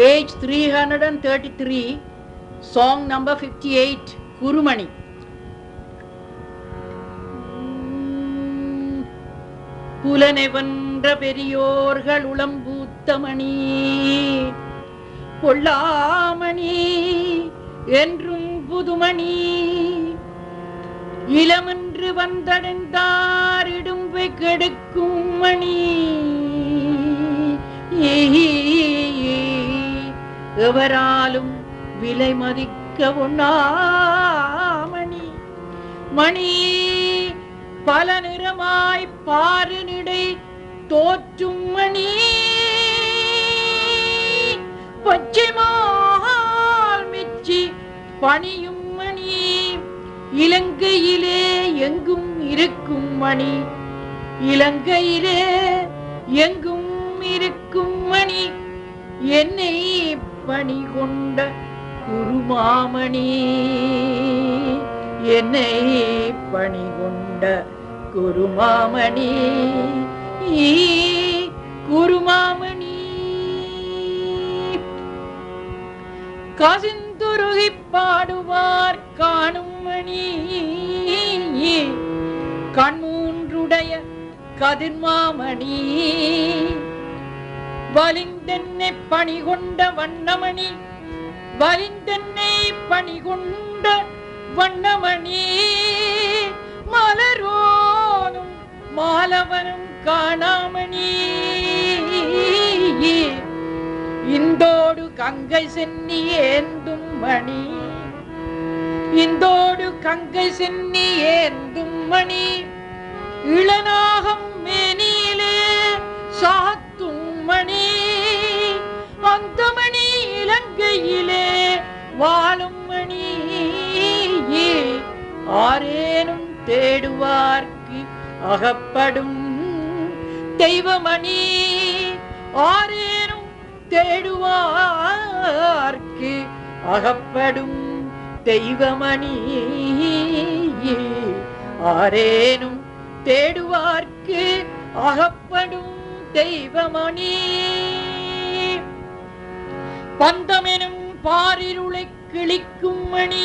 page 333 song number 58 kurumani புலனை வென்ற பெரியோர்கள் உளம்பூத்தமணி பொல்லாமணி என்றும் புதுமணி இளமென்று வந்தடைந்தார் இடும்பை கெடுக்கும் மணி எவராலும் விலை மதிக்க ஒண்ணாமணி மணி பல நிறமாய் பாருநிடை தோற்றும் மணி பச்சைமால் மிச்சி பணியும் மணி இலங்கையிலே எங்கும் இருக்கும் மணி இலங்கையிலே எங்கும் இருக்கும் மணி என்னை பணி கொண்ட குருமாமணி என்னை பணி கொண்ட குருமாமணி குருமாமணி கசிந்துருகி பாடுவார் காணும் மணி கண்மூன்றுடைய கதிர்மாமணி வலிந்தென்னை பணி கொண்ட வண்ணமணி வலிந்தென்னை பணி கொண்ட வண்ணமணி மலரோனும் மாலவனும் காணாமணி இந்தோடு கங்கை சென்னி ஏந்தும் மணி இந்தோடு கங்கை சென்னி ஏந்தும் மணி இளநாகம் மேனியிலே சாத்தும் மணி அந்த மணி இலங்கையிலே வாழும் மணி ஆரேனும் தேடுவார்க்கு அகப்படும் தெய்வமணி ஆரேனும் தேடுவார்க்கு அகப்படும் தெய்வமணி ஆரேனும் தேடுவார்க்கு அகப்படும் தெய்வமணி பந்தமெனும் பாரிருளை கிழிக்கும் மணி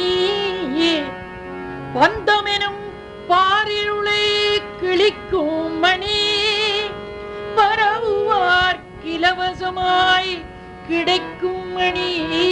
பந்தமெனும் பாரிருளை கிழிக்கும் மணி பரவுவார்க்கிலவசமாய் கிடைக்கும் மணி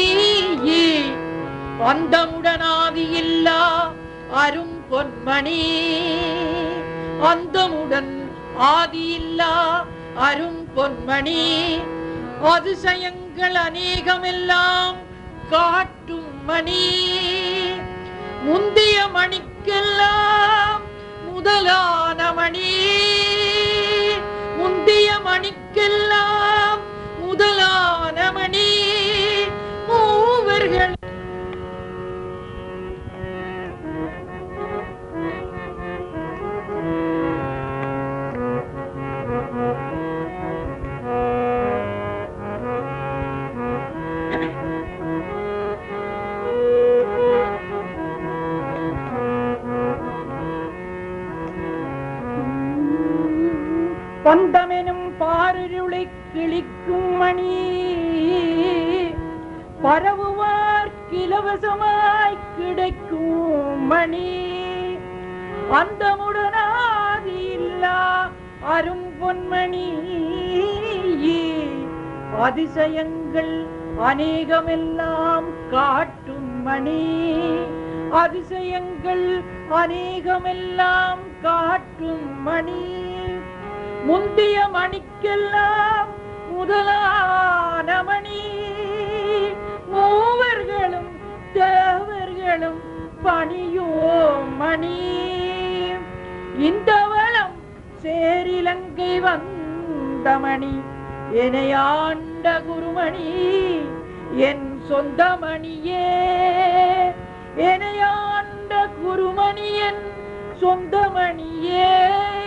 அந்தமுடனாதியில்லா அரும் பொன்மணி அந்தமுடன் ஆதியில்லா அரும் பொன்மணி அதிசயங்கள் அநேகமெல்லாம் காட்டும் மணி முந்திய மணிக்கெல்லாம் முதலான மணி முந்திய மணிக்கெல்லாம் முதலான மணி மூவர்கள் பந்தமெனும் பாருருளை கிழிக்கும் மணி பரவுவார் கிலவசமாய் கிடைக்கும் மணி அந்தமுடனாதி இல்லா அரும் பொன்மணி அதிசயங்கள் அநேகமெல்லாம் காட்டும் மணி அதிசயங்கள் அநேகமெல்லாம் காட்டும் மணி முந்திய மணிக்கெல்லாம் முதலான மணி மூவர்களும் தேவர்களும் பணியோ மணி இந்த வளம் சேரிலங்கை வந்த மணி எனையாண்ட குருமணி என் சொந்த மணியே எனையாண்ட குருமணி என் சொந்த மணியே